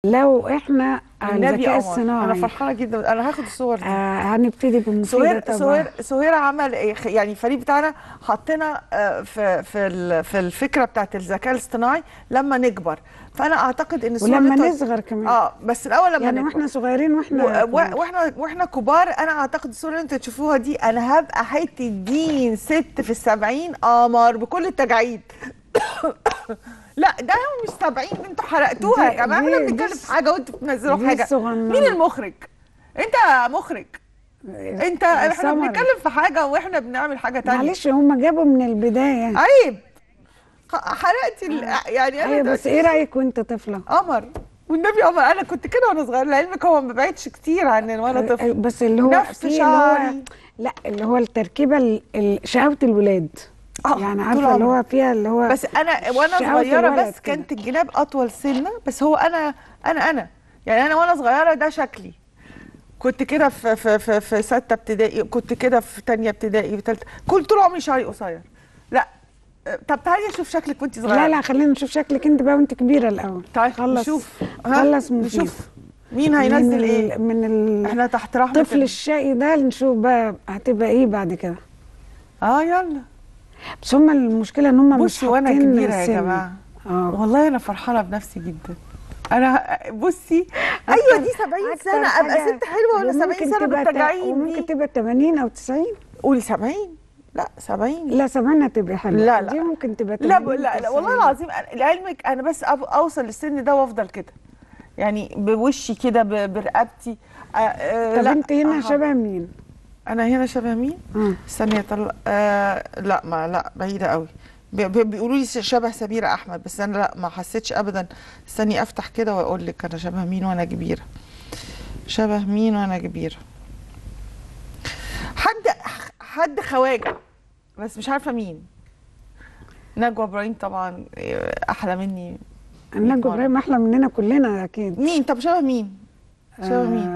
لو احنا على النبي الذكاء قمر انا الصناعي فرحانه جدا انا هاخد الصور دي آه هنبتدي بمفيدة سهير طبعا سهير سهير عمل إيه؟ خ- يعني الفريق بتاعنا حطينا آه، في في ال- في الفكره بتاعت الذكاء الاصطناعي لما نكبر فانا اعتقد ان الصور ولما اللي انتوا- نصغر كمان اه بس الاول لما يعني نكبر واحنا صغيرين واحنا و- كبار. و- واحنا واحنا كبار انا اعتقد الصوره اللي انتوا تشوفوها دي انا هبقى حته دين ست في السبعين قمر بكل التجاعيد لا ده مش 70 انتوا حرقتوها يا دي- جماعه دي- احنا دي بنتكلم الس- في حاجه وانتوا بتنزلوا دي حاجه الصغننة. مين المخرج انت مخرج انت احنا سمر. بنتكلم في حاجه واحنا بنعمل حاجه تانية معلش هم جابوا من البداية عيب ق- حرقتي ال- يعني انا ايوه بس دلوقتي ايه رأيك وانت طفلة قمر والنبي قمر انا كنت كده وانا صغيره لعلمك هو ما بعدش كتير عن وانا طفل بس اللي هو نفس في اللي هو شعري. لا اللي هو التركيبة ال- ال- شقاوة الولاد آه، يعني طول عارفة اللي عمري. هو فيها اللي هو بس انا وانا شقاوة صغيره الولد بس كده. كانت الجناب اطول سنه بس هو انا انا انا يعني انا وانا صغيره ده شكلي كنت كده في في في, في سته ابتدائي كنت كده في تانية ابتدائي وثالثه كل طول عمري شعري قصير لا أه، طب تعالي اشوف شكلك وانت صغيره لا لا خلينا نشوف شكلك انت بقى وانت كبيرة الأول تعالي خلص نشوف ها؟ خلص مفيد. نشوف مين هينزل من ايه ال... من ال... احنا تحت رحمه الطفل ال- الشقي ده نشوف بقى هتبقى ايه بعد كده اه يلا بس هم المشكله ان هم مش بصي وانا حاطين كبيره يا سن. جماعه اه والله انا فرحانه بنفسي جدا انا بصي ايوه دي 70 أكتر سنه ابقى حاجة ست حلوه ولا 70 وممكن سنه تبقى تا- بالتجاعيد وممكن دي تبقى 80 او 90 قولي 70 لا 70 لا 70 هتبقى حلوه لا، لا. دي ممكن تبقى لا 80 ب- لا, لا والله 90. العظيم أنا- لعلمك انا بس أب- اوصل للسن ده وافضل كده يعني بوشي كده ب- برقبتي آه، آه، طب لا، انت هنا أها. شبه مين؟ انا هنا شبه مين اه استني طلع آه لا ما لا بعيده قوي بي- بي- بيقولوا لي شبه سميرة احمد بس انا لا ما حسيتش ابدا استني افتح كده واقول لك انا شبه مين وانا كبيره شبه مين وانا كبيره حد حد خواجه بس مش عارفه مين نجوى ابراهيم طبعا آه، احلى مني نجوى ابراهيم احلى مننا كلنا اكيد مين طب شبه مين شبه مين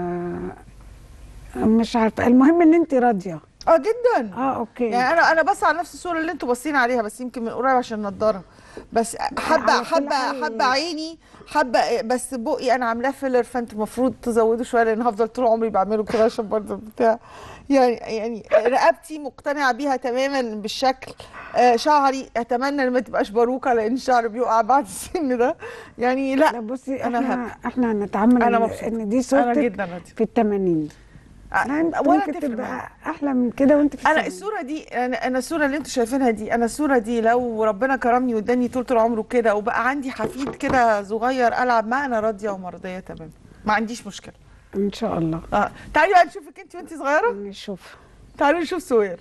آه مش عارفه المهم ان انت راضيه اه جدا اه اوكي يعني انا انا بص على نفس الصوره اللي انتوا باصين عليها بس يمكن من قريب عشان النضاره بس حبه على كل حبه حال- حبه عيني حبه بس بقي انا عاملاه فيلر فانت المفروض تزودوا شويه لان هفضل طول عمري بعمله كده عشان برضه بتاع يعني يعني رقبتي مقتنعه بيها تماما بالشكل آه شعري اتمنى ان ما تبقاش باروكه لان الشعر بيقع بعد السن ده يعني لا لا بصي أنا احنا احنا هنتعامل أنا إن- مبسوطة. ان دي انا صورتك جدا راضيه في الثمانين آه، ولا ولا تفرق معايا. تبقى احلى من كده وانت في انا الثمانين. الصوره دي انا انا الصوره اللي انتوا شايفينها دي انا الصوره دي لو ربنا كرمني واداني طول طول عمره كده وبقى عندي حفيد كده صغير العب معاه انا راضيه ومرضيه تمام ما عنديش مشكله ان شاء الله اه تعالي بقى نشوفك انت وانت صغيره نشوف تعالوا نشوف سهير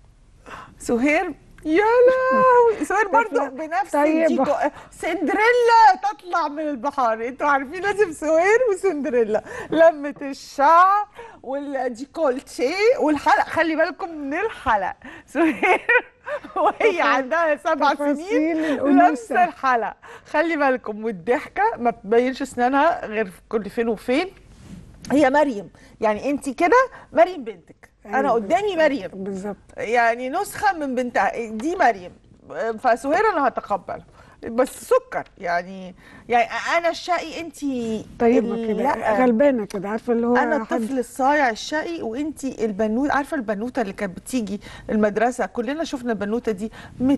سهير يا لهوي سهير برضه بنفس طيبة. الديكو سندريلا تطلع من البحار انتوا عارفين لازم سهير وسندريلا لمة الشعر والديكولتيه والحلق خلي بالكم من الحلق سهير وهي عندها سبع تفاصيل سنين الأنوثة. لابسه الحلق خلي بالكم والضحكه ما بتبينش اسنانها غير في كل فين وفين هي مريم يعني انت كده مريم بنتك انا أيوة. قدامي مريم بالظبط يعني نسخه من بنتها دي مريم فسهير انا هتقبل بس سكر يعني يعني انا الشقي انت طيبه كده غلبانه كده عارفه اللي هو انا حد- الطفل الصايع الشقي وانت البنوته عارفه البنوته اللي كانت بتيجي المدرسه كلنا شفنا البنوته دي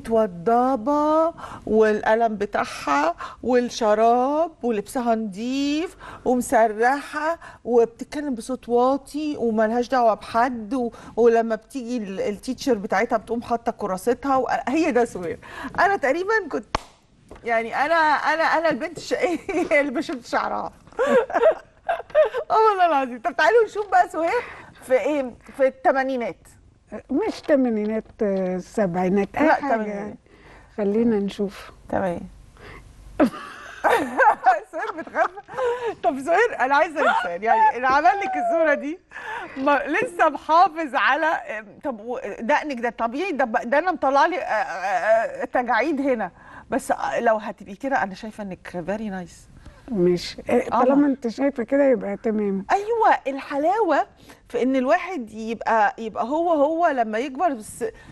متوضبه والقلم بتاعها والشراب ولبسها نظيف ومسرحه وبتتكلم بصوت واطي وملهاش دعوه بحد و... ولما بتيجي ال- التيتشر بتاعتها بتقوم حاطه كراستها و... هي ده سهير انا تقريبا كنت يعني انا انا انا البنت الشقيه اللي بشد شعرها اه والله العظيم طب تعالوا نشوف بقى سهير في ايه في الثمانينات مش تمانينات آه، سبعينات اي لا، حاجه تمانينات. يعني خلينا نشوف تمام سهير بتخاف طب سهير انا عايزه انسان يعني اللي عمل لك الصوره دي ما لسه محافظ على طب و- دقنك ده طبيعي ده ب- ده انا مطلع لي آه، آه، آه، تجاعيد هنا بس لو هتبقي كده انا شايفه انك فيري نايس مش آه، آه. طالما انت شايفه كده يبقى تمام ايوه الحلاوه في ان الواحد يبقى يبقى هو هو لما يكبر بس